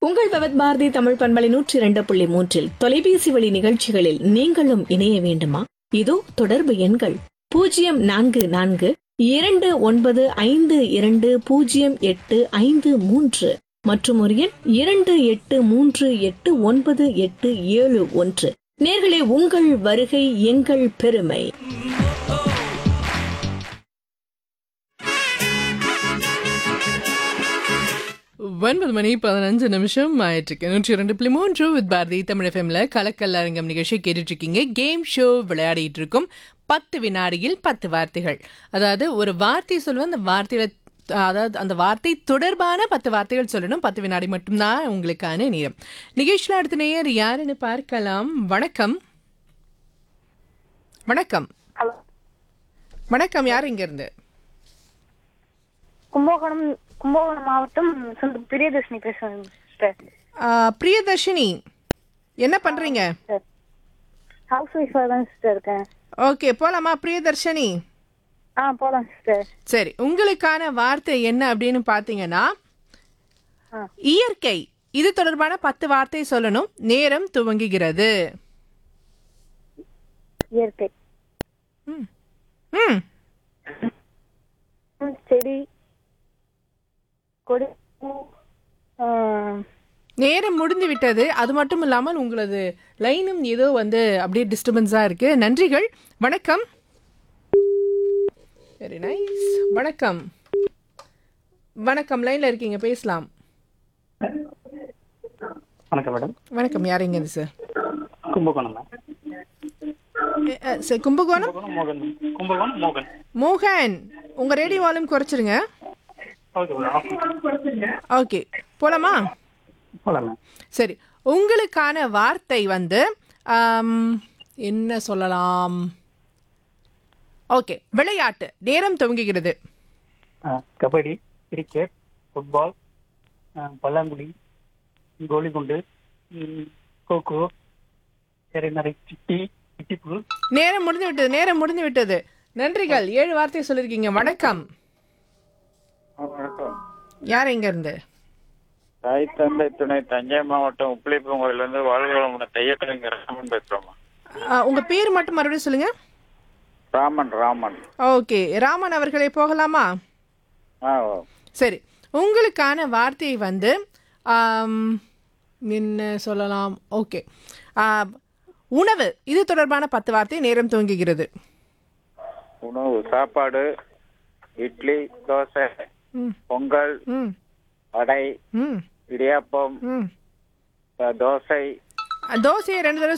உங்கள் பவத் பாரதி தமிழ் பண்பலை நூற்றி இரண்டு புள்ளி மூன்றில் தொலைபேசி வழி நிகழ்ச்சிகளில் நீங்களும் இணைய வேண்டுமா இதோ தொடர்பு எண்கள் பூஜ்ஜியம் நான்கு நான்கு இரண்டு ஒன்பது ஐந்து இரண்டு பூஜ்ஜியம் எட்டு ஐந்து மூன்று மற்றும் ஒரு எண் இரண்டு எட்டு மூன்று எட்டு ஒன்பது எட்டு ஏழு ஒன்று நேர்களே உங்கள் வருகை எங்கள் பெருமை ஒன்பது மணி பதினஞ்சு நிமிஷம் ஆயிட்டிருக்கு நூற்றி இரண்டு புள்ளி மூன்று வித் பாரதி தமிழ் எஃப்எம்ல கலக்கல் அரங்கம் நிகழ்ச்சி கேட்டுட்டு இருக்கீங்க கேம் ஷோ விளையாடிட்டு இருக்கும் பத்து வினாடியில் பத்து வார்த்தைகள் அதாவது ஒரு வார்த்தை சொல்லுவேன் அந்த வார்த்தையில அதாவது அந்த வார்த்தை தொடர்பான பத்து வார்த்தைகள் சொல்லணும் பத்து வினாடி மட்டும்தான் உங்களுக்கான நேரம் நிகழ்ச்சியில் அடுத்த நேயர் யாருன்னு பார்க்கலாம் வணக்கம் வணக்கம் ஹலோ வணக்கம் யார் இங்க இருந்து கும்பகோணம் கும்பகோணம் மாவட்டம் சொந்த பிரியதர்ஷினி பேசுறேன் சார் ஆ, பிரியதர்ஷினி என்ன பண்றீங்க சார் ஹவுஸ் ஒய்ஃபாக தான் சிஸ்டர் இருக்கேன் ஓகே போலாமா பிரியதர்ஷினி ஆ போகலாம் சிஸ்டர் சரி உங்களுக்கான வார்த்தை என்ன அப்படின்னு பார்த்தீங்கன்னா ஆ. இயற்கை இது தொடர்பான பத்து வார்த்தை சொல்லணும் நேரம் துவங்குகிறது இயற்கை ம் ம், செடி கொடி பூ, ஆ, நேரம் முடிந்து விட்டது அது மட்டும் இல்லாமல் உங்களது லைனும் ஏதோ வந்து அப்படியே டிஸ்டர்பன்ஸாக இருக்கு நன்றிகள் வணக்கம் வெரி நைஸ் வணக்கம் வணக்கம் லைனில் இருக்கீங்க பேசலாம் வணக்கம் மேடம் வணக்கம் யாருங்க இது சார் கும்பகோணம் மேம் எ, அ, சார் கும்பகோணம் கும்பகோணம் மோகன் கும்பகோணம் மோகன் மோகன் உங்கள் radio volume குறைச்சிருங்க okay madam okay போலாமா போகலாம் மேம் சரி உங்களுக்கான வார்த்தை வந்து ஆம், என்ன சொல்லலாம் ஓகே விளையாட்டு நேரம் துவங்குகிறது ஆ, கபடி கிரிக்கெட் ஃபுட்பால் ஆ, பல்லாங்குழி கோலிகுண்டு ம், கோகோ வேற நிறைய சிட்டி சிட்டிப்புல் நேரம் முடிந்து விட்டது நேரம் முடிந்து விட்டது நன்றிகள் ஏழு வார்த்தை சொல்லியிருக்கீங்க வணக்கம் வணக்கம் யார் எங்க இருந்து தாய் தந்தை துணை தஞ்சை மாவட்டம் உப்பிலிப்பூங்கோயிலிருந்து வாழ்வளமுன தையக்கலைஞர் ராமன் பேசுறோமா ஆ, உங்க பேர் மட்டும் மறுபடியும் சொல்லுங்க ராமன் ராமன் ஓகே ராமன் அவர்களே போகலாமா ஆ சரி உங்களுக்கான வார்த்தை வந்து ஆம், என்ன சொல்லலாம் ஓகே ஆம், உணவு இது தொடர்பான பத்து வார்த்தை நேரம் துவங்குகிறது உணவு சாப்பாடு இட்லி தோசை ம் பொங்கல் ம் வடை ம் இடியாப்பம் ம் அஹ், தோசை தோசையை ரெண்டு தடவை